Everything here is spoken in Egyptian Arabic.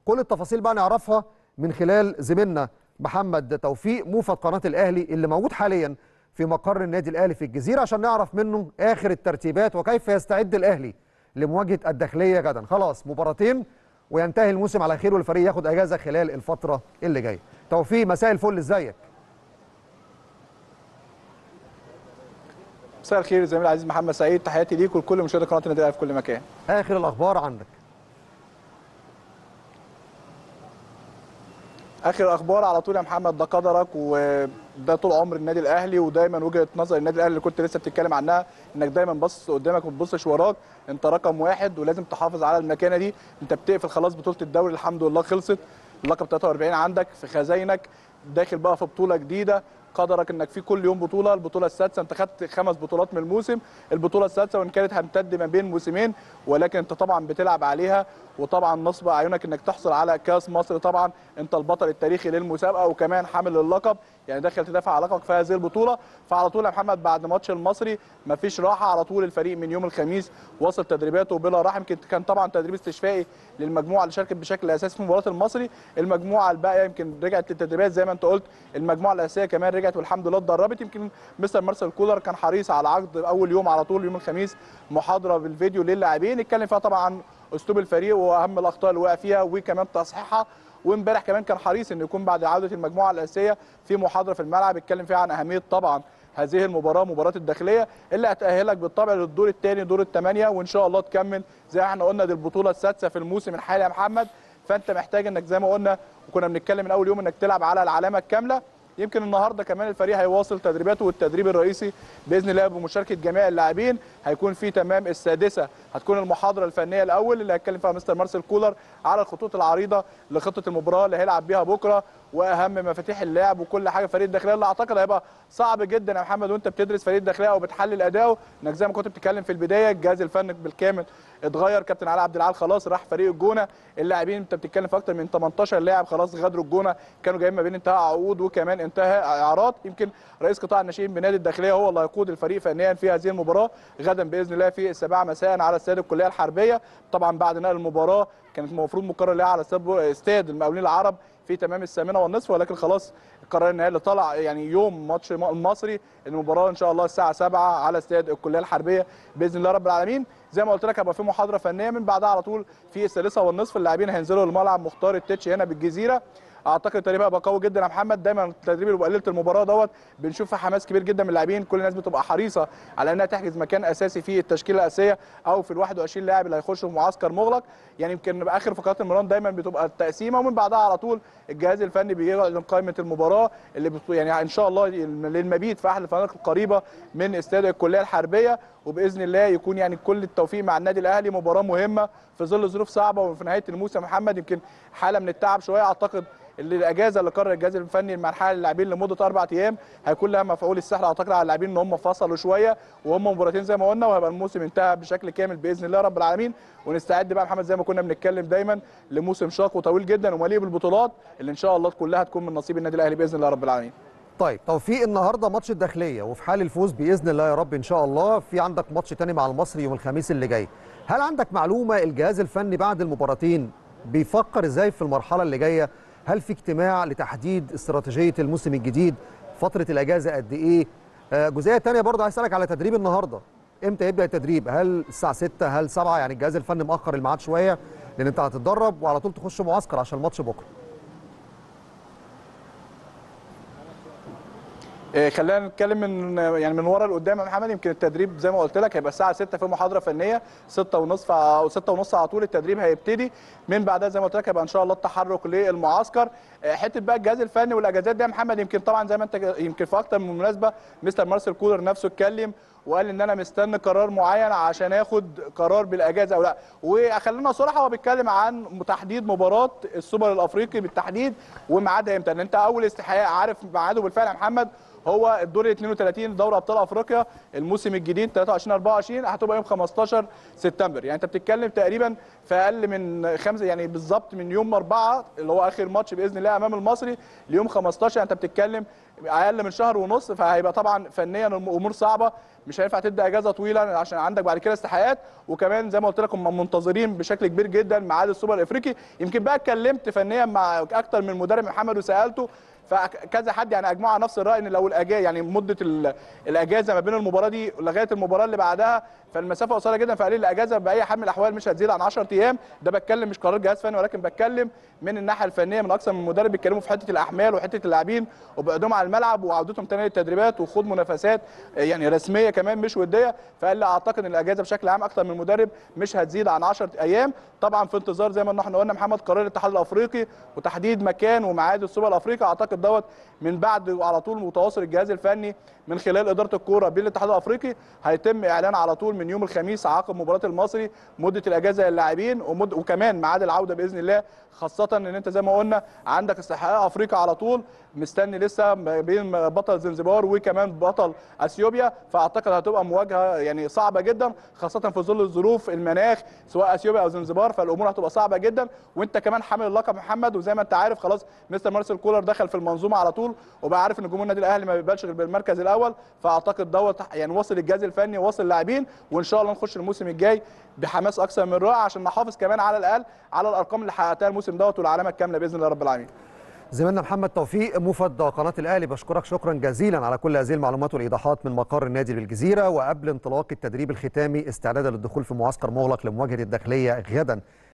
كل التفاصيل بقى نعرفها من خلال زميلنا محمد توفيق موفد قناه الاهلي اللي موجود حاليا في مقر النادي الاهلي في الجزيره عشان نعرف منه اخر الترتيبات وكيف يستعد الاهلي لمواجهه الداخليه غدا خلاص مباراتين وينتهي الموسم على خير والفريق ياخد اجازه خلال الفتره اللي جايه توفيق مساء الفل ازيك مساء الخير زميلي العزيز محمد سعيد تحياتي ليك ولكل مشاهدي قناه النادي الاهلي في كل مكان اخر الاخبار عندك اخر الاخبار على طول يا محمد ده قدرك وده طول عمر النادي الاهلي ودايما وجهه نظر النادي الاهلي اللي كنت لسه بتتكلم عنها انك دايما باصص قدامك وما تبصش وراك انت رقم واحد ولازم تحافظ على المكانه دي انت بتقفل خلاص بطوله الدوري الحمد لله خلصت اللقب 43 عندك في خزاينك داخل بقى في بطوله جديده قدرك انك في كل يوم بطوله البطوله السادسه انت خدت خمس بطولات من الموسم البطوله السادسه وان كانت هتمتد ما بين موسمين ولكن انت طبعا بتلعب عليها وطبعا نصب اعينك انك تحصل على كاس مصر طبعا انت البطل التاريخي للمسابقه وكمان حامل اللقب يعني داخل تدافع على لقبك في هذه البطوله فعلى طول يا محمد بعد ماتش المصري مفيش راحه على طول الفريق من يوم الخميس واصل تدريباته بلا راحه يمكن كان طبعا تدريب استشفائي للمجموعه اللي شاركت بشكل اساسي في مباراه المصري المجموعه الباقيه يمكن رجعت للتدريبات زي ما انت قلت المجموعه الاساسيه كمان رجعت والحمد لله اتدربت يمكن مستر مارسيل كولر كان حريص على عقد اول يوم على طول يوم الخميس محاضره بالفيديو للاعبين اتكلم فيها طبعا عن اسلوب الفريق واهم الاخطاء اللي وقع فيها وكمان تصحيحها وامبارح كمان كان حريص انه يكون بعد عوده المجموعه الاساسيه في محاضره في الملعب اتكلم فيها عن اهميه طبعا هذه المباراه مباراه الداخليه اللي هتاهلك بالطبع للدور الثاني دور الثمانيه وان شاء الله تكمل زي ما احنا قلنا دي البطوله السادسه في الموسم الحالي يا محمد فانت محتاج انك زي ما قلنا وكنا بنتكلم من اول يوم انك تلعب على العلامه الكامله يمكن النهارده كمان الفريق هيواصل تدريباته والتدريب الرئيسي باذن الله بمشاركه جميع اللاعبين هيكون في تمام السادسه هتكون المحاضره الفنيه الاول اللي هيتكلم فيها مستر مارسيل كولر على الخطوط العريضه لخطه المباراه اللي هيلعب بيها بكره واهم مفاتيح اللعب وكل حاجه فريق الداخليه اللي اعتقد هيبقى صعب جدا يا محمد وانت بتدرس فريق الداخليه او بتحلل اداؤه انك زي ما كنت بتتكلم في البدايه الجهاز الفني بالكامل اتغير كابتن علي عبد العال خلاص راح فريق الجونه اللاعبين انت بتتكلم في اكتر من 18 لاعب خلاص غادروا الجونه كانوا جايين ما بين انتهاء عقود وكمان انتهاء اعارات يمكن رئيس قطاع الناشئين بنادي الداخليه هو اللي هيقود الفريق فنيا في هذه المباراه غدا باذن الله في السابعه مساء على استاد الكليه الحربيه طبعا بعد نقل المباراه كانت المفروض مقرر لها على استاد المقاولين العرب في تمام الثامنه والنصف ولكن خلاص القرار النهائي اللي طلع يعني يوم ماتش المصري المباراه ان شاء الله الساعه 7 على استاد الكليه الحربيه باذن الله رب العالمين زي ما قلت لك هيبقى في محاضره فنيه من بعدها على طول في الثالثه والنصف اللاعبين هينزلوا الملعب مختار التتش هنا بالجزيره اعتقد التدريب هيبقى قوي جدا يا محمد دايما التدريب اللي بيبقى ليله المباراه دوت بنشوف فيه حماس كبير جدا من اللاعبين كل الناس بتبقى حريصه على انها تحجز مكان اساسي في التشكيله الاساسيه او في ال 21 لاعب اللي هيخشوا في معسكر مغلق يعني يمكن اخر فقرات المران دايما بتبقى التقسيمه ومن بعدها على طول الجهاز الفني بيعلن قائمه المباراه اللي بت... يعني ان شاء الله للمبيت في احد الفنادق القريبه من استاد الكليه الحربيه وباذن الله يكون يعني كل التوفيق مع النادي الاهلي مباراه مهمه في ظل ظروف صعبه وفي نهايه الموسم محمد يمكن حاله من التعب شويه اعتقد اللي الاجازه اللي قرر الجهاز الفني مع حال اللاعبين لمده اربع ايام هيكون لها مفعول السحر اعتقد على اللاعبين ان هم فصلوا شويه وهم مباراتين زي ما قلنا وهيبقى الموسم انتهى بشكل كامل باذن الله رب العالمين ونستعد بقى محمد زي ما كنا بنتكلم دايما لموسم شاق وطويل جدا ومليء بالبطولات اللي ان شاء الله كلها تكون من نصيب النادي الاهلي باذن الله رب العالمين. طيب توفيق النهارده ماتش الداخليه وفي حال الفوز باذن الله يا رب ان شاء الله في عندك ماتش تاني مع المصري يوم الخميس اللي جاي هل عندك معلومه الجهاز الفني بعد المباراتين بيفكر ازاي في المرحله اللي جايه هل في اجتماع لتحديد استراتيجيه الموسم الجديد فتره الاجازه قد ايه آه جزئيه ثانيه برضه عايز اسالك على تدريب النهارده امتى يبدا التدريب هل الساعه 6 هل 7 يعني الجهاز الفني مأخر الميعاد شويه لان انت هتتدرب وعلى طول تخش معسكر عشان الماتش بكره خلينا نتكلم من يعني من ورا لقدام يا محمد يمكن التدريب زي ما قلت لك هيبقى الساعه 6 في محاضره فنيه 6 ونصف او 6 ونص على طول التدريب هيبتدي من بعدها زي ما قلت لك هيبقى ان شاء الله التحرك للمعسكر حته بقى الجهاز الفني والاجازات دي يا محمد يمكن طبعا زي ما انت يمكن في اكتر من مناسبه مستر مارسيل كولر نفسه اتكلم وقال ان انا مستني قرار معين عشان اخد قرار بالاجازه او لا وخلينا صراحه هو بيتكلم عن تحديد مباراه السوبر الافريقي بالتحديد وميعادها امتى لان انت اول استحقاق عارف ميعاده بالفعل يا محمد هو الدور ال 32 دوري ابطال افريقيا الموسم الجديد 23 24 هتبقى يوم 15 سبتمبر يعني انت بتتكلم تقريبا في اقل من خمسه يعني بالظبط من يوم 4 اللي هو اخر ماتش باذن الله امام المصري ليوم 15 يعني انت بتتكلم اقل من شهر ونص فهيبقى طبعا فنيا الامور صعبه مش هينفع تدي اجازه طويله عشان عندك بعد كده استحقاقات وكمان زي ما قلت لك هم منتظرين بشكل كبير جدا ميعاد السوبر الافريقي يمكن بقى اتكلمت فنيا مع اكتر من مدرب محمد وسالته فكذا حد يعني اجمعوا على نفس الراي ان لو الاجازه يعني مده ال- الاجازه ما بين المباراه دي لغايه المباراه اللي بعدها فالمسافه قصيره جدا فقال لي الاجازه باي حال من الاحوال مش هتزيد عن 10 ايام ده بتكلم مش قرار جهاز فني ولكن بتكلم من الناحيه الفنيه من اكثر من مدرب بيتكلموا في حته الاحمال وحته اللاعبين وبعدهم على الملعب وعودتهم تاني للتدريبات وخوض منافسات يعني رسميه كمان مش وديه فقال لي اعتقد ان الاجازه بشكل عام اكثر من مدرب مش هتزيد عن 10 ايام طبعا في انتظار زي ما احنا قلنا محمد قرار الاتحاد الافريقي وتحديد مكان وميعاد السوبر الافريقي اعتقد دوت من بعد على طول متواصل الجهاز الفني من خلال اداره الكوره بالاتحاد الافريقي هيتم اعلان على طول من يوم الخميس عقب مباراه المصري مده الاجازه للاعبين ومد... وكمان ميعاد العوده باذن الله خاصه ان انت زي ما قلنا عندك استحقاق افريقيا على طول مستني لسه ما بين بطل زنزبار وكمان بطل اثيوبيا فاعتقد هتبقى مواجهه يعني صعبه جدا خاصه في ظل الظروف المناخ سواء اثيوبيا او زنزبار فالامور هتبقى صعبه جدا وانت كمان حامل اللقب محمد وزي ما انت عارف خلاص مستر مارسيل كولر دخل في المنظومه على طول وبقى عارف ان جمهور النادي الاهلي ما بيقبلش غير بالمركز الاول فاعتقد دوت يعني وصل الجهاز الفني ووصل اللاعبين وان شاء الله نخش الموسم الجاي بحماس اكثر من رائع عشان نحافظ كمان على الاقل على الارقام اللي حققتها الموسم دوت والعلامه الكامله باذن الله رب العالمين زميلنا محمد توفيق مفد قناه الاهلي بشكرك شكرا جزيلا على كل هذه المعلومات والايضاحات من مقر النادي بالجزيره وقبل انطلاق التدريب الختامي استعدادا للدخول في معسكر مغلق لمواجهه الداخليه غدا